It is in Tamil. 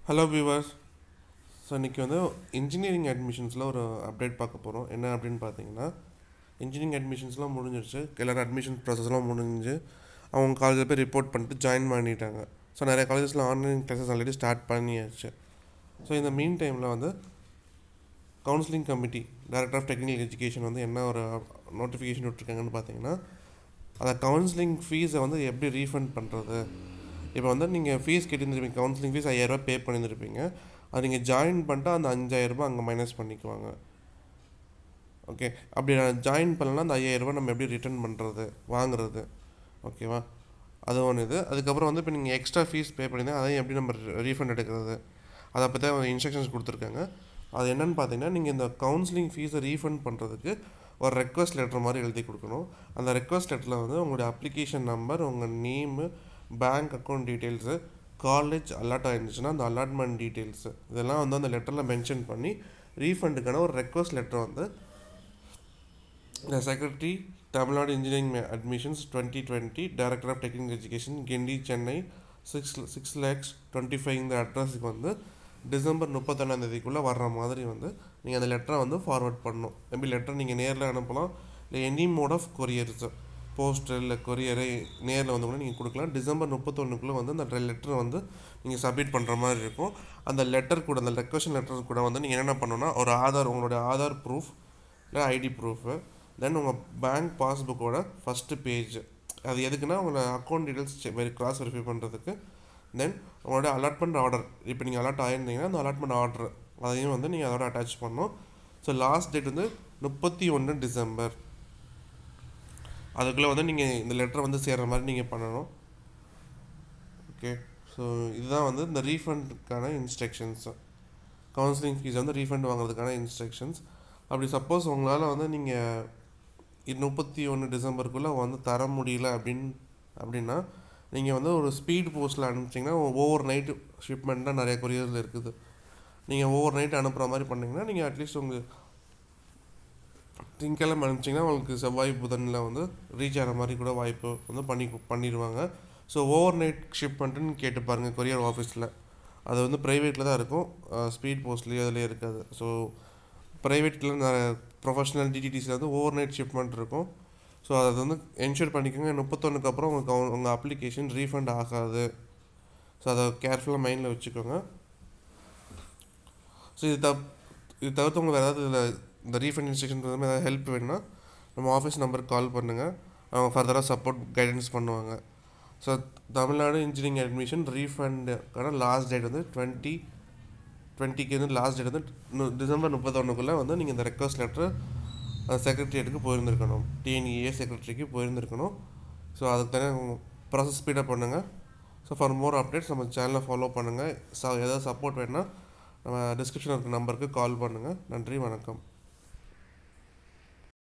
ஹலோ வியூவர்ஸ் ஸோ இன்றைக்கி வந்து இன்ஜினியரிங் அட்மிஷன்ஸில் ஒரு அப்டேட் பார்க்க போகிறோம் என்ன அப்படின்னு பார்த்தீங்கன்னா இன்ஜினியரிங் அட்மிஷன்ஸ்லாம் முடிஞ்சிருச்சு எல்லோரும் அட்மிஷன் ப்ராசஸ்லாம் முடிஞ்சு அவங்க காலேஜில் போய் ரிப்போர்ட் பண்ணிட்டு ஜாயின் பண்ணிட்டாங்க ஸோ நிறைய காலேஜஸில் ஆன்லைன் கிளாஸஸ் ஆல்ரெடி ஸ்டார்ட் பண்ணியாச்சு ஸோ இந்த மீன் டைமில் வந்து counselling committee director of technical education வந்து என்ன ஒரு நோட்டிஃபிகேஷன் விட்ருக்காங்கன்னு பார்த்தீங்கன்னா அந்த கவுன்சிலிங் ஃபீஸை வந்து எப்படி ரீஃபண்ட் பண்ணுறது இப்போ வந்து நீங்கள் ஃபீஸ் கட்டியிருந்துருப்பீங்க கவுன்சிலிங் ஃபீஸ் ஐயாயிரரூபா பே பண்ணியிருந்திருப்பீங்க அது நீங்கள் ஜாயின் பண்ணிட்டா அந்த அஞ்சாயிரரூபா அங்கே மைனஸ் பண்ணிக்குவாங்க ஓகே அப்படி ஜாயின் பண்ணலன்னா அந்த ஐயாயிரரூபா நம்ம எப்படி ரிட்டர்ன் பண்ணுறது வாங்குறது ஓகேவா அது ஒன்று இது அதுக்கப்புறம் வந்து இப்போ நீங்கள் எக்ஸ்ட்ரா ஃபீஸ் பே பண்ணியிருந்தா அதையும் எப்படி நம்ம ரீஃபண்ட் எடுக்கிறது அதை பற்றி அவங்க இன்ஸ்ட்ரக்ஷன்ஸ் கொடுத்துருக்காங்க அது என்னென்னு பார்த்தீங்கன்னா நீங்கள் இந்த கவுன்சிலிங் ஃபீஸை ரீஃபண்ட் பண்ணுறதுக்கு ஒரு ரெக்வஸ்ட் லெட்டர் மாதிரி எழுதி கொடுக்கணும் அந்த ரெக்வஸ்ட் லெட்டரில் வந்து உங்களுடைய அப்ளிகேஷன் நம்பர் உங்கள் name bank account details college allot ஆயிருந்துச்சுன்னா அந்த அலாட்மெண்ட் டீட்டெயில்ஸு இதெல்லாம் வந்து அந்த லெட்டரில் மென்ஷன் பண்ணி ரீஃபண்டுக்கான ஒரு ரெக்வஸ்ட் லெட்டர் வந்து இந்த secretary Tamil Nadu engineering admissions twenty twenty director of technical education Guindy Chennai six six lakhs twenty five இந்த அட்ரஸுக்கு வந்து டிசம்பர் முப்பத்தொன்னாந்தேதிக்குள்ளே வர்ற மாதிரி வந்து நீங்கள் அந்த லெட்டரை வந்து ஃபார்வர்ட் பண்ணணும் மேபி லெட்டர் நீங்கள் நேரில் அனுப்பலாம் இல்லை any mode of couriers post or இல்லை கொரியரை நேரில் வந்து கூட நீங்கள் கொடுக்கலாம் டிசம்பர் முப்பத்தொன்றுக்குள்ளே வந்து அந்த லெட்டரை வந்து நீங்கள் சப்மிட் பண்ணுற மாதிரி இருக்கும் அந்த லெட்டர் கூட அந்த ரெக்வஸ்டன் லெட்டர் கூட வந்து நீங்கள் என்னென்ன பண்ணணும்னா ஒரு ஆதார் உங்களுடைய ஆதார் ப்ரூஃப் இல்லை ஐடி ப்ரூஃபு தென் உங்கள் பேங்க் பாஸ்புக்கோட ஃபஸ்ட்டு பேஜ் அது எதுக்குன்னா உங்களை account details very cross verify பண்ணுறதுக்கு தென் உங்களோட அலாட்மெண்ட் ஆர்டர் இப்போ நீங்கள் அலாட் ஆகிருந்தீங்கன்னா அந்த அலாட்மெண்ட் ஆர்டர் அதையும் வந்து நீங்கள் அதோட அட்டாச் பண்ணணும் ஸோ லாஸ்ட் டேட் வந்து முப்பத்தி ஒன்று டிசம்பர் அதுக்குள்ளே வந்து நீங்கள் இந்த லெட்டரை வந்து சேர்கிற மாதிரி நீங்கள் பண்ணணும் ஓகே ஸோ இதுதான் வந்து இந்த ரீஃபண்டுக்கான இன்ஸ்ட்ரக்ஷன்ஸ் கவுன்சிலிங் ஃபீஸ் வந்து ரீஃபண்ட் வாங்குறதுக்கான இன்ஸ்ட்ரக்ஷன்ஸ் அப்படி சப்போஸ் உங்களால் வந்து நீங்கள் இது முப்பத்தி ஒன்று டிசம்பருக்குள்ளே வந்து தர முடியல அப்படின்னு அப்படின்னா நீங்கள் வந்து ஒரு ஸ்பீட் போஸ்ட்டில் அனுப்பிச்சிங்கன்னா ஓவர் நைட்டு ஷிப்மெண்ட்லாம் நிறைய கொரியரில் இருக்குது நீங்கள் ஓவர் நைட் அனுப்புகிற மாதிரி பண்ணிங்கன்னா நீங்கள் அட்லீஸ்ட் உங்கள் திங்கக்கிழமை அனுப்பிச்சிங்கன்னா உங்களுக்கு செவ்வாய் புதனில் வந்து ரீச் ஆகிற மாதிரி கூட வாய்ப்பு வந்து பண்ணி பண்ணிடுவாங்க ஸோ ஓவர் நைட் ஷிப்மெண்ட்டுன்னு கேட்டு பாருங்கள் கொரியர் ஆஃபீஸில் அது வந்து ப்ரைவேட்டில் தான் இருக்கும் ஸ்பீட் போஸ்ட்லேயே அதிலே இருக்காது ஸோ ப்ரைவேட்டில் நிறைய ப்ரொஃபஷனல் டிடிடிஸில் வந்து ஓவர் நைட் ஷிப்மெண்ட் இருக்கும் ஸோ அதை வந்து என்ஷூர் பண்ணிக்கோங்க முப்பத்தொன்றுக்கு அப்புறம் உங்களுக்கு உங்கள் அப்ளிகேஷன் ரீஃபண்ட் ஆகாது ஸோ அதை கேர்ஃபுல்லாக மைண்டில் வச்சுக்கோங்க ஸோ இது தப் இது தவிர்த்து உங்களுக்கு ஏதாவது இதில் இந்த ரீஃபண்ட் இன்ஸ்ட்ரக்ஷன் ஏதாவது ஹெல்ப் வேணும்னா நம்ம ஆஃபீஸ் நம்பருக்கு கால் பண்ணுங்கள் அவங்க ஃபர்தராக சப்போர்ட் கைடன்ஸ் பண்ணுவாங்க so Tamil Nadu engineering admission ரீஃபண்டுக்கான last date வந்து டுவெண்ட்டி டுவெண்ட்டிக்கு வந்து லாஸ்ட் டேட் வந்து டிசம்பர் முப்பத்தொன்றுக்குள்ளே வந்து நீங்கள் இந்த ரெக்வஸ்ட் லெட்டர் செக்ரட்டரியேட்டுக்கு போயிருந்துருக்கணும் டிஎன்இஏ செக்ரட்டரிக்கு போயிருந்துருக்கணும் ஸோ அதுக்கு தனியாக ப்ராசஸ் ஸ்பீடப் பண்ணுங்கள் ஸோ ஃபார் மோர் அப்டேட்ஸ் நம்ம சேனலை ஃபாலோ பண்ணுங்கள் ச ஏதாவது சப்போர்ட் வேணுன்னா நம்ம டிஸ்கிரிப்ஷனில் இருக்க நம்பருக்கு கால் பண்ணுங்கள் நன்றி வணக்கம்